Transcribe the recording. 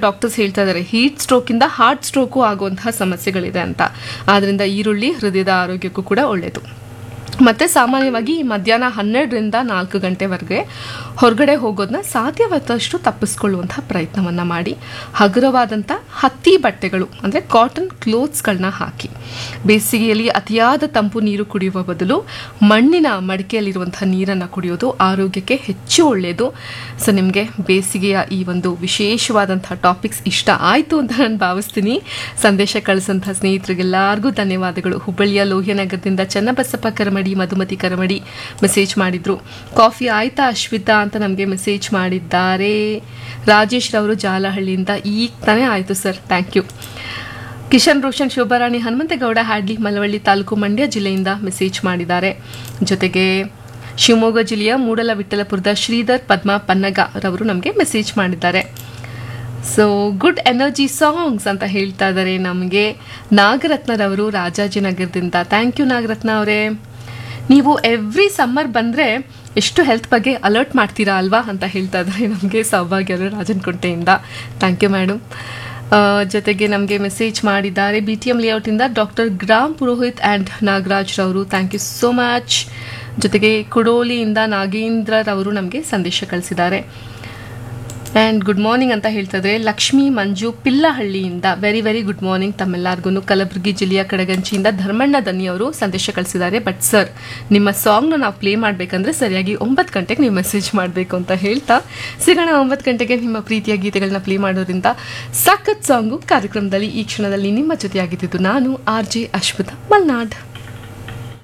doctors ಹೇಳ್ತಾ ಇದ್ದಾರೆ heat ಸ್ಟ್ರೋಕಿಂದ heart stroke ಆಗುವಂತಹ ಸಮಸ್ಯೆಗಳಿದೆ ಅಂತ ಆದ್ದರಿಂದ ಈರುಳ್ಳಿ ಹೃದಯದ ಆರೋಗ್ಯಕ್ಕೂ ಕೂಡ ಒಳ್ಳೆಯದು ಮತ್ತು ಸಾಮಾನ್ಯವಾಗಿ ಈ ಮಧ್ಯಾಹ್ನ ಹನ್ನೆರಡರಿಂದ ನಾಲ್ಕು ಗಂಟೆವರೆಗೆ ಹೊರಗಡೆ ಹೋಗೋದನ್ನ ಸಾಧ್ಯವಾದಷ್ಟು ತಪ್ಪಿಸ್ಕೊಳ್ಳುವಂಥ ಪ್ರಯತ್ನವನ್ನು ಮಾಡಿ ಹಗುರವಾದಂಥ ಹತ್ತಿ ಬಟ್ಟೆಗಳು ಅಂದರೆ ಕಾಟನ್ ಕ್ಲೋತ್ಸ್ಗಳನ್ನ ಹಾಕಿ ಬೇಸಿಗೆಯಲ್ಲಿ ಅತಿಯಾದ ತಂಪು ನೀರು ಕುಡಿಯುವ ಬದಲು ಮಣ್ಣಿನ ಮಡಿಕೆಯಲ್ಲಿರುವಂಥ ನೀರನ್ನು ಕುಡಿಯೋದು ಆರೋಗ್ಯಕ್ಕೆ ಹೆಚ್ಚು ಒಳ್ಳೆಯದು ಸೊ ನಿಮಗೆ ಬೇಸಿಗೆಯ ಈ ಒಂದು ವಿಶೇಷವಾದಂಥ ಟಾಪಿಕ್ಸ್ ಇಷ್ಟ ಆಯಿತು ಅಂತ ನಾನು ಭಾವಿಸ್ತೀನಿ ಸಂದೇಶ ಕಳಿಸಂಥ ಸ್ನೇಹಿತರಿಗೆಲ್ಲರಿಗೂ ಧನ್ಯವಾದಗಳು ಹುಬ್ಬಳ್ಳಿಯ ಲೋಹಿಯನಗರದಿಂದ ಚನ್ನಬಸಪ್ಪ ಕರಮಡಿ ಮಧುಮತಿ ಕರಮಡಿ ಮೆಸೇಜ್ ಮಾಡಿದ್ರು ಕಾಫಿ ಆಯ್ತಾ ಅಶ್ವಿತಾ ಅಂತ ನಮಗೆ ಮೆಸೇಜ್ ಮಾಡಿದ್ದಾರೆ ರಾಜೇಶ್ ರವರು ಜಾಲಹಳ್ಳಿಯಿಂದ ಈಗ ತಾನೇ ಆಯಿತು sir thank you Kishan Roshan Shobharani Hanumanthagowda Hadli Malavalli ತಾಲೂಕು ಮಂಡ್ಯ ಜಿಲ್ಲೆಯಿಂದ ಮೆಸೇಜ್ ಮಾಡಿದ್ದಾರೆ ಜೊತೆಗೆ ಶಿವಮೊಗ್ಗ ಜಿಲ್ಲೆಯ ಮೂಡಲ ವಿಠಲಪುರದ ಶ್ರೀಧರ್ ಪದ್ಮ ಪನ್ನಗ ರವರು ನಮಗೆ ಮೆಸೇಜ್ ಮಾಡಿದ್ದಾರೆ ಸೊ ಗುಡ್ ಎನರ್ಜಿ ಸಾಂಗ್ಸ್ ಅಂತ ಹೇಳ್ತಾ ಇದ್ದಾರೆ ನಮಗೆ ನಾಗರತ್ನರವರು ರಾಜಾಜಿನಗರದಿಂದ ಥ್ಯಾಂಕ್ ಯು ನಾಗರತ್ನ ಅವರೇ ನೀವು ಎವ್ರಿ ಸಮ್ಮರ್ ಬಂದರೆ ಎಷ್ಟು ಹೆಲ್ತ್ ಬಗ್ಗೆ ಅಲರ್ಟ್ ಮಾಡ್ತೀರಾ ಅಲ್ವಾ ಅಂತ ಹೇಳ್ತಾ ಇದ್ದಾರೆ ನಮಗೆ ಸೌಭಾಗ್ಯ ಅವರು ರಾಜನಕುಂಟೆಯಿಂದ ಥ್ಯಾಂಕ್ ಯು ಮೇಡಮ್ ಜೊತೆಗೆ ನಮಗೆ ಮೆಸೇಜ್ ಮಾಡಿದ್ದಾರೆ ಬಿ ಟಿ ಎಂ ಲೇಔಟಿಂದ ಡಾಕ್ಟರ್ ಗ್ರಾಮ್ ಪುರೋಹಿತ್ ಆ್ಯಂಡ್ ನಾಗರಾಜ್ ರವರು ಥ್ಯಾಂಕ್ ಯು ಸೋ ಮಚ್ ಜೊತೆಗೆ ಕುಡೋಲಿಯಿಂದ ನಾಗೇಂದ್ರರವರು ನಮಗೆ ಸಂದೇಶ ಕಳಿಸಿದ್ದಾರೆ ಆ್ಯಂಡ್ ಗುಡ್ ಮಾರ್ನಿಂಗ್ ಅಂತ ಹೇಳ್ತಾ ಇದ್ರೆ ಲಕ್ಷ್ಮೀ ಮಂಜು ಪಿಲ್ಲಹಳ್ಳಿಯಿಂದ ವೆರಿ ವೆರಿ ಗುಡ್ ಮಾರ್ನಿಂಗ್ ತಮ್ಮೆಲ್ಲರಿಗೂ ಕಲಬುರಗಿ ಜಿಲ್ಲೆಯ ಕಡಗಂಚಿಯಿಂದ ಧರ್ಮಣ್ಣ ದನ್ನಿ ಅವರು ಸಂದೇಶ ಕಳಿಸಿದ್ದಾರೆ ಬಟ್ ಸರ್ ನಿಮ್ಮ ಸಾಂಗ್ನ ನಾವು ಪ್ಲೇ ಮಾಡಬೇಕಂದ್ರೆ ಸರಿಯಾಗಿ ಒಂಬತ್ತು ಗಂಟೆಗೆ ನೀವು ಮೆಸೇಜ್ ಮಾಡಬೇಕು ಅಂತ ಹೇಳ್ತಾ ಸಿಗೋಣ ಒಂಬತ್ತು ಗಂಟೆಗೆ ನಿಮ್ಮ ಪ್ರೀತಿಯ ಗೀತೆಗಳನ್ನ ಪ್ಲೇ ಮಾಡೋದ್ರಿಂದ ಸಖತ್ ಸಾಂಗು ಕಾರ್ಯಕ್ರಮದಲ್ಲಿ ಈ ಕ್ಷಣದಲ್ಲಿ ನಿಮ್ಮ ಜೊತೆಯಾಗಿದ್ದು ನಾನು ಆರ್ ಜೆ ಅಶ್ವಥ ಮಲ್ನಾಡ್